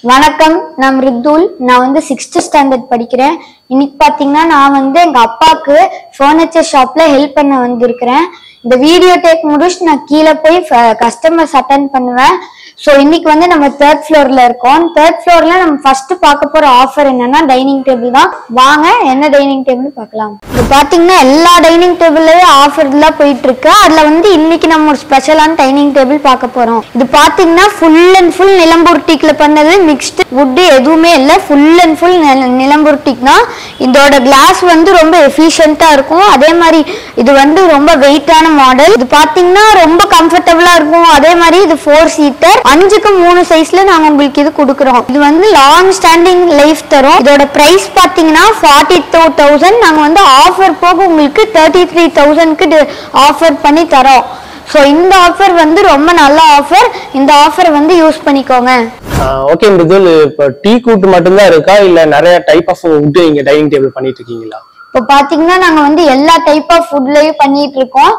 வணக்கம் நான் ரித்துல் நான் வந்து சிக்ஸ்த் ஸ்டாண்டர்ட் படிக்கிறேன் இன்னைக்கு பாத்தீங்கன்னா நான் வந்து எங்க அப்பாவுக்கு ஃபர்னிச்சர் ஷாப்ல ஹெல்ப் பண்ண வந்திருக்கிறேன் இந்த வீடியோ டேக் முடிச்சு நான் கீழே போய் கஸ்டமர்ஸ் அட்டன் பண்ணுவேன் ஸோ இன்னைக்கு வந்து நம்ம தேர்ட் ஃப்ளோர்ல இருக்கோம் தேர்ட் ஃப்ளோர்ல நம்ம ஃபர்ஸ்ட் பார்க்க போற ஆஃபர் என்னன்னா டைனிங் டேபிள் தான் வாங்க என்ன டைனிங் டேபிள் பார்க்கலாம் இது பாத்தீங்கன்னா எல்லா டைனிங் டேபிள்லயும் ஆஃபர் எல்லாம் போயிட்டு இருக்கு அதுல வந்து இன்னைக்கு நம்ம ஒரு ஸ்பெஷலான டைனிங் டேபிள் பார்க்க போறோம் இது பாத்தீங்கன்னா ஃபுல் அண்ட் ஃபுல் நிலம்பூர் டீக்ல பண்ணது மிக்ஸ்டு வுட் எதுவுமே இல்லை full and full Nilambur teak தான் இதோட கிளாஸ் வந்து ரொம்ப எஃபிஷியண்டா இருக்கும் அதே மாதிரி இது வந்து ரொம்ப வெயிட்டான மாடல் இது பாத்தீங்கன்னா ரொம்ப கம்ஃபர்டபுளா இருக்கும் அதே மாதிரி இது ஃபோர் சீட்டர் அஞ்சுக்கு மூணு சைஸ்ல நாங்க உங்களுக்கு இது கொடுக்குறோம் இது வந்து லாங் ஸ்டாண்டிங் லைஃப் தரும் இதோட பிரைஸ் பாத்தீங்கன்னா ஃபார்ட்டி டூ தௌசண்ட் நாங்க வந்து ஆஃபர் போக உங்களுக்கு தேர்ட்டி த்ரீ தௌசண்ட்க்கு ஆஃபர் பண்ணி தரோம் ஸோ இந்த ஆஃபர் வந்து ரொம்ப நல்ல ஆஃபர் இந்த ஆஃபர் வந்து யூஸ் பண்ணிக்கோங்க ஓகே மிருதுல் இப்போ டீ கூட்டு மட்டும்தான் இருக்கா இல்ல நிறைய டைப் ஆஃப் வுட் நீங்க டைனிங் டேபிள் பண்ணிட்டு இருக்கீங்களா இப்போ பாத்தீங்கன்னா நாங்க வந்து எல்லா டைப் ஆஃப் ஃபுட்லயும் பண்ணிட்டு இருக்கோம்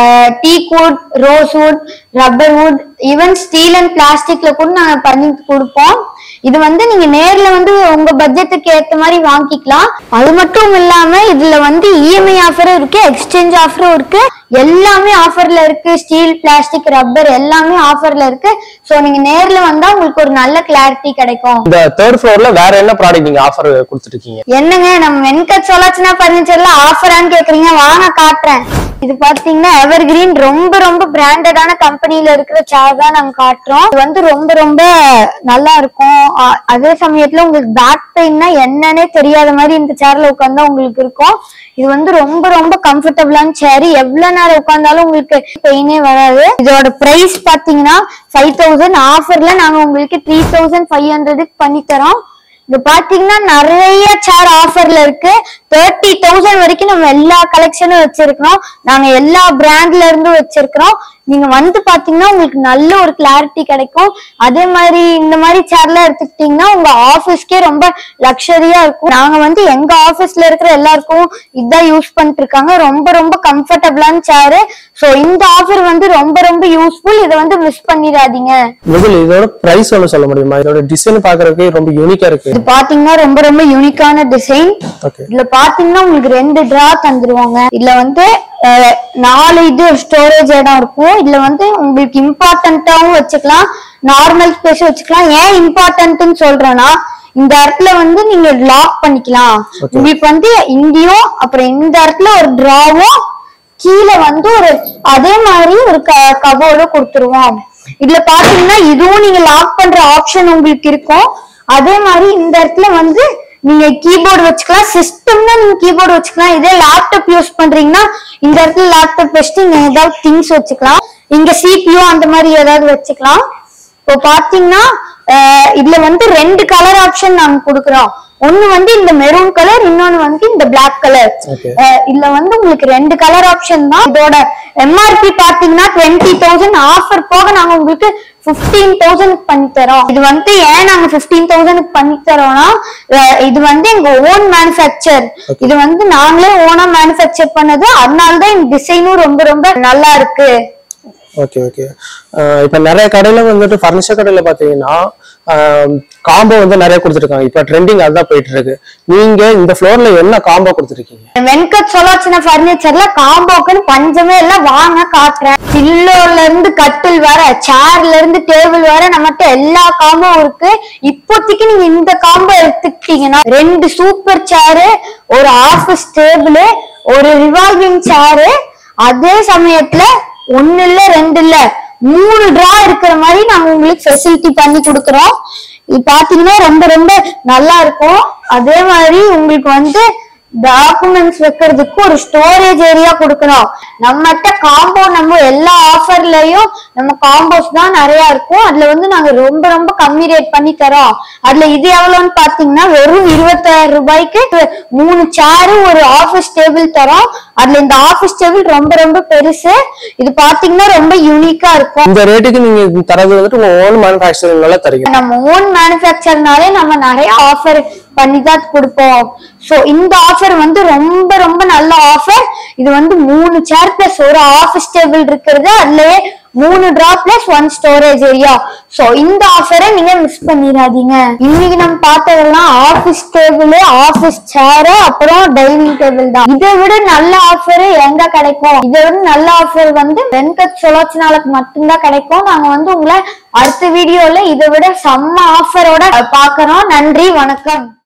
teak wood rose wood rubber wood even steel and பிளாஸ்டிக்ல கூட நாங்க பண்ணி கொடுப்போம் இது வந்து நீங்க நேர்ல வந்து உங்க பட்ஜெட்டுக்கு ஏத்த மாதிரி வாங்கிக்கலாம் அது மட்டும் இல்லாம இதுல வந்து இஎம்ஐ ஆஃபரும் இருக்கு எக்ஸ்சேஞ்ச் ஆஃபரும் இருக்கு எல்லாமே ஆஃபர்ல இருக்கு ஸ்டீல் பிளாஸ்டிக் ரப்பர் எல்லாமே ஆஃபர்ல இருக்கு சோ நீங்க நேர்ல வந்தா உங்களுக்கு ஒரு நல்ல கிளாரிட்டி கிடைக்கும் இந்த தேர்ட் ஃப்ளோர்ல வேற என்ன ப்ராடக்ட் நீங்க ஆஃபர் கொடுத்துட்டு இருக்கீங்க என்னங்க நம்ம வெங்கட் சொலாச்சினா பர்னிச்சர்ல ஆஃபரான்னு கேக்குறீங்க வாங்க காட்டுறேன் இது பாத்தீங்கன்னா எவர் கிரீன் ரொம்ப ரொம்ப பிராண்டடான கம்பெனில இருக்கிற சேர் தான் நாங்க காட்டுறோம் இது வந்து ரொம்ப ரொம்ப நல்லா இருக்கும் அ- அதே சமயத்துல உங்களுக்கு பேக் பெயின்னா என்னன்னே தெரியாத மாதிரி இந்த சேர்ல உட்கார்ந்தா உங்களுக்கு இருக்கும் இது வந்து ரொம்ப ரொம்ப கம்ஃபர்டபுளான சேர் எவ்வளவு நேரம் உட்கார்ந்தாலும் உங்களுக்கு பெயினே வராது இதோட பிரைஸ் பாத்தீங்கன்னா ஃபைவ் தௌசண்ட் ஆஃபர்ல நாங்க உங்களுக்கு த்ரீ தௌசண்ட் ஃபைவ் ஹண்ட்ரடுக்கு பண்ணி தரோம் இது பாத்தீங்கன்னா நிறைய சேர் ஆஃபர்ல இருக்கு தேர்ட்டி தௌசண்ட் வரைக்கும் நம்ம எல்லா கலெக்ஷனும் வச்சிருக்கிறோம் நாங்க எல்லா பிராண்ட்ல இருந்தும் வச்சிருக்கிறோம் நீங்க வந்து பாத்தீங்கன்னா உங்களுக்கு நல்ல ஒரு கிளாரிட்டி கிடைக்கும் அதே மாதிரி இந்த மாதிரி சேர்ல எடுத்துக்கிட்டீங்கன்னா உங்க ஆபீஸ்க்கே ரொம்ப லக்ஸரியா இருக்கும் நாங்க வந்து எங்க ஆபீஸ்ல இருக்கிற எல்லாருக்கும் இதான் யூஸ் பண்ணிட்டு இருக்காங்க ரொம்ப ரொம்ப கம்ஃபர்டபுளான சேரு சோ இந்த ஆஃபர் வந்து ரொம்ப ரொம்ப யூஸ்ஃபுல் இதை வந்து மிஸ் பண்ணிடாதீங்க மிருதுல் இதோட பிரைஸ் ஒன்று சொல்ல முடியுமா இதோட டிசைன் பாக்குறதுக்கு ரொம்ப யூனிக்கா இருக்கு இது பாத்தீங்கன்னா ரொம்ப ரொம்ப யூனிக்கான டிசைன் ஓகே இதுல பாத்தீங்கன்னா உங்களுக்கு ரெண்டு டிரா தந்துருவாங்க இதுல வந்து அஹ், நாலு இது ஸ்டோரேஜ் இடம் இருக்கும் இதுல வந்து உங்களுக்கு இம்பார்ட்டன்ட்டாவும் வச்சுக்கலாம் நார்மல் ஸ்பேஸ் வச்சுக்கலாம் ஏன் இம்பார்ட்டன்ட்னு சொல்றேன்னா இந்த இடத்துல வந்து நீங்க லாக் பண்ணிக்கலாம் Okay. உங்களுக்கு வந்து இங்கேயும் அப்புறம் இந்த இடத்துல ஒரு டிராவும் கீழே வந்து ஒரு அதே மாதிரி ஒரு கபோர்டு கொடுத்துருவோம் இதுல பாத்தீங்கன்னா இதுவும் நீங்க லாக் பண்ற ஆப்ஷன் உங்களுக்கு இருக்கும் அதே மாதிரி இந்த இடத்துல வந்து நீங்க கீபோர்டு வச்சுக்கலாம் சிஸ்டம்னா நீங்க கீபோர்டு வச்சுக்கலாம் இதே லேப்டாப் யூஸ் பண்றீங்கன்னா இந்த இடத்துல லேப்டாப் வச்சுட்டு நீங்க ஏதாவது திங்ஸ் வச்சுக்கலாம் இங்க சிபியூ அந்த மாதிரி ஏதாவது வச்சுக்கலாம் இப்போ பாத்தீங்கன்னா அஹ், இதுல வந்து ரெண்டு கலர் ஆப்ஷன் நாங்க கொடுக்குறோம் ஒன்னு வந்து இந்த மெரூன் கலர் இன்னொன்னு வந்து இந்த Black colour Okay. Okay okay இப்போ நிறைய கடையில வந்துட்டு ஃபர்னிச்சர் கடையில பாத்தீங்கன்னா காம்போ வந்து நிறைய கொடுத்துருக்காங்க இப்போ ட்ரெண்டிங் அதுதான் போயிட்டு இருக்கு நீங்க இந்த ஃப்ளோர்ல என்ன காம்போ கொடுத்துருக்கீங்க வெங்கட் சொலாச்சின பர்னிச்சர்ல காம்போக்குன்னு பஞ்சமே இல்ல வாங்க காட்டுறேன் பில்லோல இருந்து கட்டில் வர சேர்ல இருந்து டேபிள் வர நம்மகிட்ட எல்லா காம்போ இருக்கு இப்போதைக்கு நீங்க இந்த காம்போ எடுத்துக்கிட்டீங்கன்னா ரெண்டு சூப்பர் சேரு ஒரு ஆபீஸ் டேபிள் ஒரு ரிவால்விங் சேரு அதே சமயத்துல ஒண்ணு இல்ல ரெண்டு இல்ல மூணு டிரா இருக்கிற மாதிரி நாங்க உங்களுக்கு ஃபெசிலிட்டி பண்ணி கொடுக்குறோம் இது பாத்தீங்கன்னா ரொம்ப ரொம்ப நல்லா இருக்கும் அதே மாதிரி உங்களுக்கு வந்து டாக்குமெண்ட்ஸ் வைக்கிறதுக்கு ஒரு ஸ்டோரேஜ் ஏரியா கொடுக்கணும் நம்மகிட்ட காம்போ நம்ம எல்லா ஆஃபர்லயும் நம்ம காம்போஸ் தான் நிறைய இருக்கும் அதுல வந்து நாங்க ரொம்ப ரொம்ப கம்மி ரேட் பண்ணி தரோம் அதுல இது எவ்வளவுன்னு பாத்தீங்கன்னா வெறும் இருபத்தாயிரம் ரூபாய்க்கு மூணு சேரு ஒரு ஆபீஸ் டேபிள் தரோம் அதுல இந்த ஆபீஸ் டேபிள் ரொம்ப ரொம்ப பெருசு இது பாத்தீங்கன்னா ரொம்ப யூனிக்கா இருக்கும் இந்த ரேட்டுக்கு நீங்க தரது வந்துட்டு உங்க ஓன் மேனுஃபேக்சரிங்னால தரீங்க நம்ம ஓன் மேனுஃபேக்சர்னாலே நம்ம நிறைய ஆஃபர் பண்ணி தான் கொடுப்போம் சோ இந்த ஆஃபர் வந்து ரொம்ப ரொம்ப நல்ல ஆஃபர் இது வந்து மூணு சேர் பிளஸ் ஒரு ஆஃபீஸ் டேபிள் இருக்கிறது அதுலயே மூணு drawer plus one storage area so இந்த ஆஃபரை நீங்க மிஸ் பண்ணிடாதீங்க இன்னைக்கு நம்ம பார்த்ததெல்லாம் ஆபீஸ் டேபிள் ஆபீஸ் சேர் அப்புறம் டைனிங் டேபிள் தான் இதை விட நல்ல ஆஃபர் எங்க கிடைக்கும் இதை விட நல்ல ஆஃபர் வந்து வெங்கட் சொலோச்சனாலுக்கு மட்டும்தான் கிடைக்கும் நாங்க வந்து உங்களை அடுத்த வீடியோல இதை விட செம்ம ஆஃபரோட பார்க்கறோம் நன்றி வணக்கம்